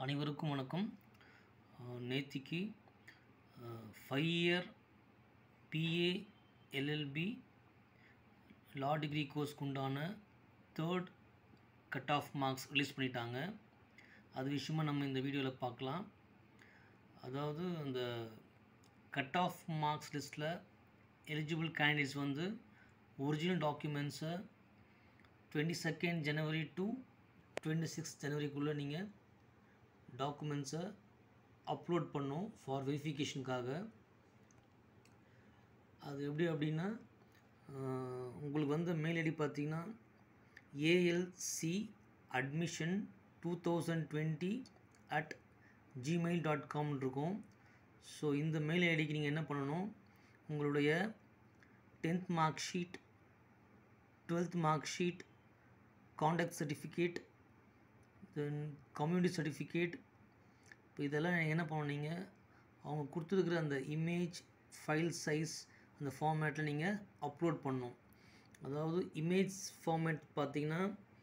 அனைவருக்கும் வணக்கம் நேத்திக்கு five year BA LLB law degree கோர்ஸ்க்கு உண்டான third cut off marks release பண்ணிட்டாங்க அது விஷயமா நம்ம இந்த வீடியோவில் பார்க்கலாம் அதாவது அந்த கட் ஆஃப் மார்க்ஸ் லிஸ்ட்டில் எலிஜிபிள் கேண்டிடேட்ஸ் வந்து ஒரிஜினல் டாக்குமெண்ட்ஸை twenty second January to twenty six ஜனவரிக்குள்ளே நீங்கள் டாக்குமெண்ட்ஸை அப்லோட் பண்ணோம் ஃபார் வெரிஃபிகேஷனுக்காக அது எப்படி அப்படின்னா ஆஹ், உங்களுக்கு வந்து மெயில் ஐடி பார்த்தீங்கன்னா ALC admission two thousand twenty at Gmail dot com இருக்கும் ஸோ இந்த மெயில் ஐடிக்கு நீங்கள் என்ன பண்ணணும் உங்களுடைய tenth mark sheet twelfth mark sheet contact certificate then community certificate இப்போ இதெல்லாம் நீங்க என்ன பண்ணுவீங்க அவங்க கொடுத்துருக்குற அந்த இமேஜ் ஃபைல் சைஸ் அந்த ஃபார்மேட்டில் நீங்கள் அப்லோட் பண்ணணும் அதாவது இமேஜ் ஃபார்மேட் பார்த்தீங்கன்னா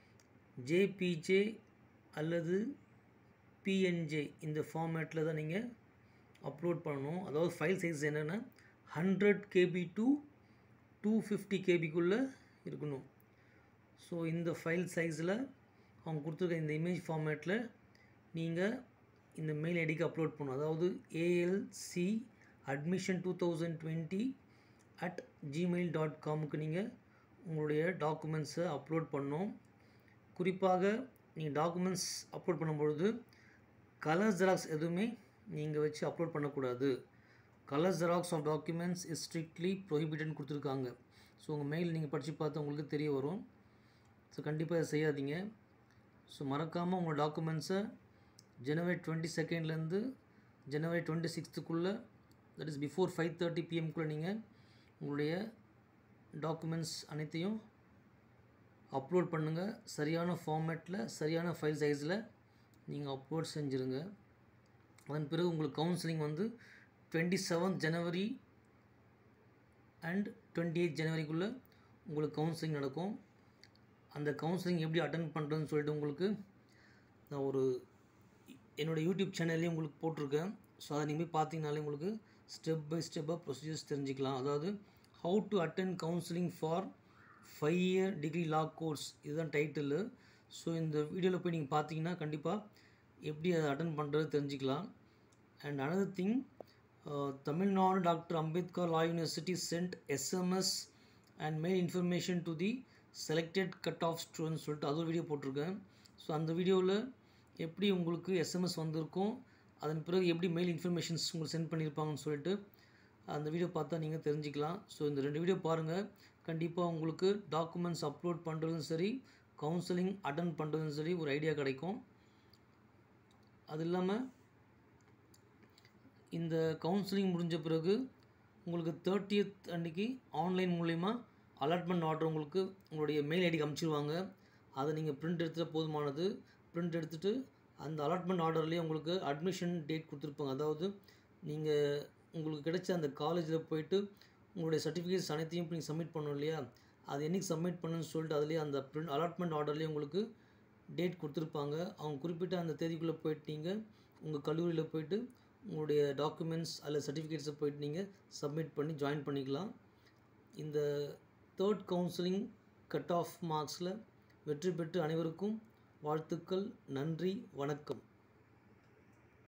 ஜேபிஜே அல்லது பிஎன்ஜே இந்த ஃபார்மேட்டில் தான் நீங்கள் அப்லோட் பண்ணணும் அதாவது ஃபைல் சைஸ் என்னென்னா hundred KB to two fifty கேபிக்குள்ளே இருக்கணும் ஸோ இந்த ஃபைல் சைஸில் அவங்க கொடுத்துருக்க இந்த இமேஜ் ஃபார்மேட்டில் நீங்கள் இந்த மெயில் ஐடிக்கு அப்லோட் பண்ணணும் அதாவது ALC admission two thousand twenty at Gmail dot காமுக்கு நீங்கள் உங்களுடைய டாக்குமெண்ட்ஸை அப்லோட் பண்ணணும் குறிப்பாக நீங்கள் டாக்குமெண்ட்ஸ் அப்லோட் பண்ணும்பொழுது கலர் ஜெராக்ஸ் எதுவுமே நீங்கள் வச்சு அப்லோட் பண்ணக்கூடாது colour xerox of documents is strictly ப்ரொஹிபிட்டட்னு கொடுத்துருக்காங்க ஸோ உங்கள் மெயில் நீங்கள் படித்து பார்த்தா உங்களுக்கு தெரிய வரும் ஸோ கண்டிப்பாக இதை செய்யாதீங்க ஸோ மறக்காமல் உங்கள் டாக்குமெண்ட்ஸை ஜனவரி டுவெண்ட்டி செகண்ட்லேருந்து ஜனவரி டுவெண்ட்டி சிக்ஸ்த்துக்குள்ளே that is before five thirty பிஎம்குள்ளே நீங்கள் உங்களுடைய டாக்குமெண்ட்ஸ் அனைத்தையும் அப்லோட் பண்ணுங்கள் சரியான ஃபார்மேட்டில் சரியான ஃபைல் சைஸில் நீங்கள் அப்லோட் செஞ்சுருங்க அதன் பிறகு உங்களுக்கு கவுன்சிலிங் வந்து twenty seventh January and twenty eight ஜனவரிக்குள்ளே உங்களுக்கு கவுன்சிலிங் நடக்கும் அந்த கவுன்சிலிங் எப்படி அட்டன் பண்ணுறதுன்னு சொல்லிட்டு உங்களுக்கு நான் ஒரு என்னோடய யூடியூப் சேனல்லையும் உங்களுக்கு போட்டிருக்கேன் ஸோ அதை நீங்கள் போய் பார்த்தீங்கனாலே உங்களுக்கு ஸ்டெப் பை ஸ்டெப்பாக ப்ரொசீஜர்ஸ் தெரிஞ்சுக்கலாம் அதாவது how to attend counselling for five year degree law course இதுதான் டைட்டிலு ஸோ இந்த வீடியோவில் போய் நீங்கள் பார்த்தீங்கன்னா கண்டிப்பாக எப்படி அதை அட்டன் பண்ணுறது தெரிஞ்சுக்கலாம் and another thing Tamil Nadu doctor Ambedkar law university sent SMS and mail information to the selected cut off students சொல்லிட்டு அது ஒரு வீடியோ போட்டிருக்கேன் ஸோ அந்த வீடியோவில் எப்படி உங்களுக்கு எஸ்எம்எஸ் வந்திருக்கும் அதன் பிறகு எப்படி மெயில் இன்ஃபர்மேஷன்ஸ் உங்களுக்கு சென்ட் பண்ணியிருப்பாங்கன்னு சொல்லிட்டு அந்த வீடியோ பார்த்தா நீங்கள் தெரிஞ்சுக்கலாம் ஸோ இந்த ரெண்டு வீடியோ பாருங்கள் கண்டிப்பாக உங்களுக்கு டாக்குமெண்ட்ஸ் அப்லோட் பண்ணுறதும் சரி கவுன்சிலிங் அட்டன் பண்ணுறதும் சரி ஒரு ஐடியா கிடைக்கும் அது இல்லாமல் இந்த கவுன்சிலிங் முடிஞ்ச பிறகு உங்களுக்கு தேர்ட்டியத் அன்னைக்கு ஆன்லைன் மூலயமா அலாட்மெண்ட் ஆர்டர் உங்களுக்கு உங்களுடைய மெயில் ஐடிக்கு அனுப்பிச்சிருவாங்க அதை நீங்கள் பிரிண்ட் எடுத்துகிட்டு போதுமானது பிரிண்ட் எடுத்துகிட்டு அந்த அலாட்மெண்ட் ஆர்டர்லேயே உங்களுக்கு அட்மிஷன் டேட் கொடுத்துருப்பாங்க அதாவது நீங்கள் உங்களுக்கு கிடைச்ச அந்த காலேஜில் போயிட்டு உங்களுடைய சர்டிஃபிகேட்ஸ் அனைத்தையும் நீங்கள் சப்மிட் பண்ணணும் இல்லையா அது என்னைக்கு சப்மிட் பண்ணுன்னு சொல்லிட்டு அதுலேயே அந்த பிரிண்ட் அலாட்மெண்ட் ஆர்டர்லேயே உங்களுக்கு டேட் கொடுத்துருப்பாங்க அவங்க குறிப்பிட்ட அந்த தேதிக்குள்ளே போயிட்டு நீங்கள் உங்கள் கல்லூரியில் போயிட்டு உங்களுடைய டாக்குமெண்ட்ஸ் அல்லது சர்டிஃபிகேட்ஸை போயிட்டு நீங்கள் சப்மிட் பண்ணி ஜாயின் பண்ணிக்கலாம் இந்த தேர்ட் கவுன்சிலிங் கட் ஆஃப் மார்க்ஸில் வெற்றி பெற்று அனைவருக்கும் வாழ்த்துக்கள் நன்றி வணக்கம்